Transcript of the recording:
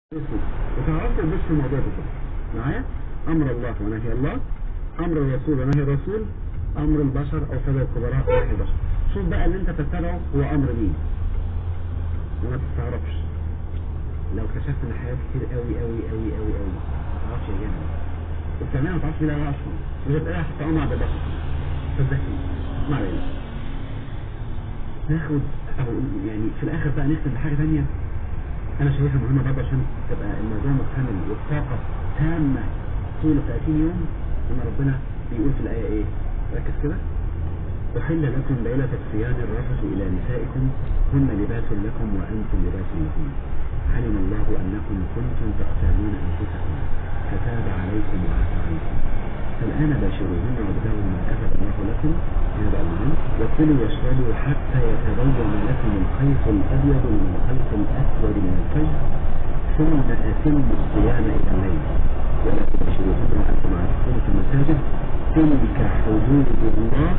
وتعرفوا البس في الموضوع ده كله معايا امر الله ونهي الله امر الرسول ونهي الرسول امر البشر او سبب الكبراء ونهي البشر شوف بقى اللي انت تتبعه هو امر مين وما تستغربش لو كشفت ان حاجات كتير قوي قوي قوي قوي قوي ما تعرفش يا جامد وبتعملها ما تعرفش لا اصلا مش هتلاقيها حتى امر عند البشر صدقني ما علينا ناخد او يعني في الاخر بقى نختم بحاجه ثانيه انا شايفها مهمة برضه عشان تبقى الموضوع مكتمل والطاقة تامة طول 30 يوم ان ربنا بيقول في الآية ايه ركز كده أحل لكم ليلة الصيام الرفث إلى نسائكم هن لباس لكم وأنتم لباس لهم علم الله أنكم كنتم تختارون أنفسكم فتاب عليكم وعفى عنكم فالآن باشروهن وابتغوا ما كتب الله لكم هذا المهم وكلوا واشربوا حتى يتبين لكم الخيط الأبيض من الخيط الأسود من الفجر ثم أتموا الصيام إلى الليل ولا تباشروهن وأنتم عاكفون في المساجد تلك حدود الله